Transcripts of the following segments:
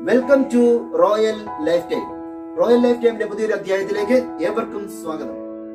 welcome to royal life time royal life ടൈമിന്റെ പുതിയൊരു അധ്യായത്തിലേക്ക് ഏവർക്കും സ്വാഗതം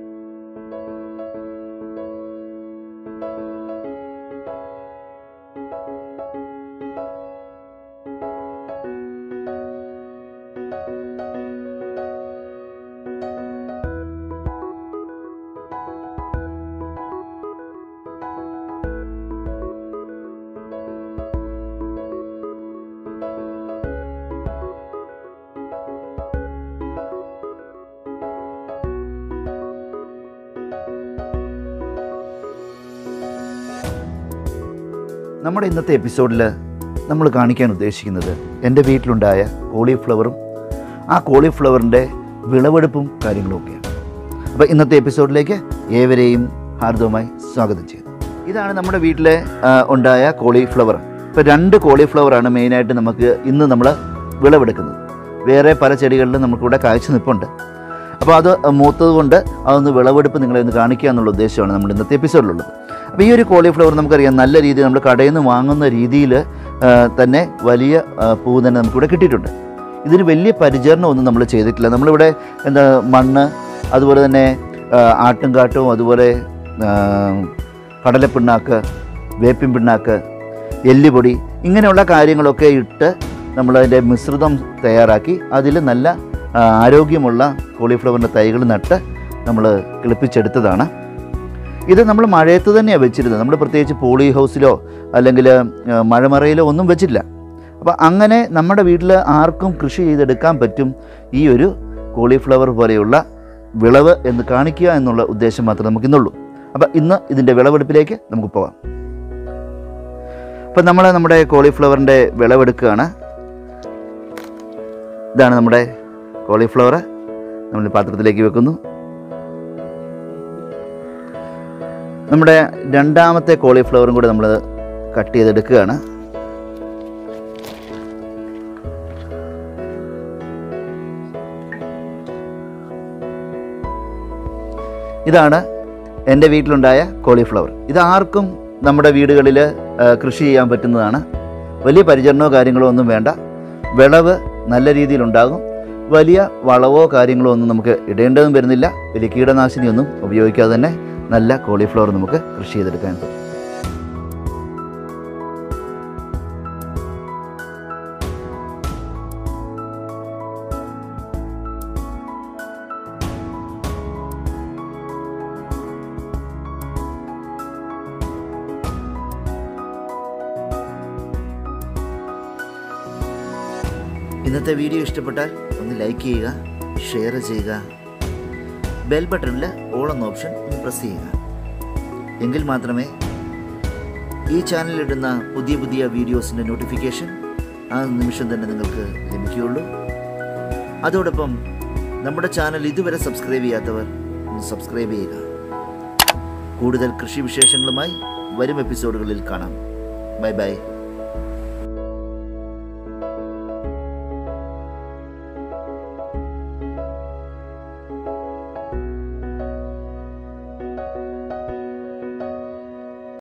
നമ്മുടെ ഇന്നത്തെ എപ്പിസോഡിൽ നമ്മൾ കാണിക്കാൻ ഉദ്ദേശിക്കുന്നത് എൻ്റെ വീട്ടിലുണ്ടായ കോളിഫ്ലവറും ആ കോളിഫ്ലവറിൻ്റെ വിളവെടുപ്പും കാര്യങ്ങളും ഒക്കെയാണ് അപ്പോൾ ഇന്നത്തെ എപ്പിസോഡിലേക്ക് ഏവരെയും ഹാർദവമായി സ്വാഗതം ചെയ്യുന്നു ഇതാണ് നമ്മുടെ വീട്ടിലെ ആ, ഉണ്ടായ കോളിഫ്ലവർ ഇപ്പോൾ രണ്ട് കോളിഫ്ലവറാണ് മെയിനായിട്ട് നമുക്ക് ഇന്ന് നമ്മൾ വിളവെടുക്കുന്നത് വേറെ പല ചെടികളിലും നമുക്കിവിടെ കാഴ്ച നിൽപ്പുണ്ട് അപ്പോൾ അത് മൂത്തത് കൊണ്ട് അതൊന്ന് വിളവെടുപ്പ് നിങ്ങളെ ഒന്ന് കാണിക്കുക എന്നുള്ള ഉദ്ദേശമാണ് നമ്മുടെ ഇന്നത്തെ എപ്പിസോഡിലുള്ളത് അപ്പോൾ ഈ ഒരു കോളിഫ്ലവർ നമുക്കറിയാം നല്ല രീതിയിൽ നമ്മൾ കടയിൽ നിന്ന് വാങ്ങുന്ന രീതിയിൽ തന്നെ വലിയ ആ, പൂ തന്നെ നമുക്കിവിടെ കിട്ടിയിട്ടുണ്ട് ഇതിന് വലിയ പരിചരണമൊന്നും നമ്മൾ ചെയ്തിട്ടില്ല നമ്മളിവിടെ എന്താ മണ്ണ് അതുപോലെ തന്നെ ആ, ആട്ടുംകാട്ടവും അതുപോലെ ആ, കടലപ്പിണ്ണാക്ക് വേപ്പിൻ പിണ്ണാക്ക് എല്ലുപൊടി ഇങ്ങനെയുള്ള കാര്യങ്ങളൊക്കെ ഇട്ട് നമ്മളതിൻ്റെ മിശ്രിതം തയ്യാറാക്കി അതിൽ നല്ല ആ, ആരോഗ്യമുള്ള കോളിഫ്ലവറിൻ്റെ തൈകൾ നട്ട് നമ്മൾ കിളിപ്പിച്ചെടുത്തതാണ് ഇത് നമ്മൾ മഴയത്ത് തന്നെയാണ് വെച്ചിരുന്നത് നമ്മൾ പ്രത്യേകിച്ച് പോളി ഹൗസിലോ അല്ലെങ്കിൽ ആ, മഴമറയിലോ ഒന്നും വെച്ചില്ല അപ്പോൾ അങ്ങനെ നമ്മുടെ വീട്ടിൽ ആർക്കും കൃഷി ചെയ്തെടുക്കാൻ പറ്റും ഈ ഒരു കോളിഫ്ലവർ പോലെയുള്ള വിളവ് എന്ന് കാണിക്കുക എന്നുള്ള ഉദ്ദേശം മാത്രമേ നമുക്കിന്നുള്ളൂ അപ്പോൾ ഇന്ന് ഇതിൻ്റെ വിളവെടുപ്പിലേക്ക് നമുക്ക് പോകാം അപ്പം നമ്മൾ നമ്മുടെ കോളിഫ്ലവറിൻ്റെ വിളവെടുക്കുകയാണ് ഇതാണ് നമ്മുടെ കോളിഫ്ലവർ നമ്മൾ പാത്രത്തിലേക്ക് വെക്കുന്നു നമ്മുടെ രണ്ടാമത്തെ കോളിഫ്ലവറും കൂടെ നമ്മൾ കട്ട് ചെയ്തെടുക്കുകയാണ് ഇതാണ് എൻ്റെ വീട്ടിലുണ്ടായ കോളിഫ്ലവർ ഇത് ആർക്കും നമ്മുടെ വീടുകളിൽ ആ, കൃഷി ചെയ്യാൻ പറ്റുന്നതാണ് വലിയ പരിചരണമോ കാര്യങ്ങളോ ഒന്നും വേണ്ട വിളവ് നല്ല രീതിയിലുണ്ടാകും വലിയ വളവോ കാര്യങ്ങളോ ഒന്നും നമുക്ക് ഇടേണ്ടതും വരുന്നില്ല വലിയ കീടനാശിനിയൊന്നും ഉപയോഗിക്കാതെ തന്നെ നല്ല കോളിഫ്ലവർ നമുക്ക് കൃഷി ചെയ്തെടുക്കാൻ പറ്റും ഇന്നത്തെ വീഡിയോ ഇഷ്ടപ്പെട്ടാൽ ഒന്ന് ലൈക്ക് ചെയ്യുക ഷെയർ ചെയ്യുക ബെൽ ബട്ടണിൽ ഓൾ എന്ന ഓപ്ഷൻ ഒന്ന് പ്രസ് ചെയ്യുക എങ്കിൽ മാത്രമേ ഈ ചാനലിലിടുന്ന പുതിയ പുതിയ വീഡിയോസിൻ്റെ നോട്ടിഫിക്കേഷൻ ആ നിമിഷം തന്നെ നിങ്ങൾക്ക് ലഭിക്കുകയുള്ളൂ അതോടൊപ്പം നമ്മുടെ ചാനൽ ഇതുവരെ സബ്സ്ക്രൈബ് ചെയ്യാത്തവർ ഒന്ന് സബ്സ്ക്രൈബ് ചെയ്യുക കൂടുതൽ കൃഷി വിശേഷങ്ങളുമായി വരും എപ്പിസോഡുകളിൽ കാണാം ബൈ ബൈ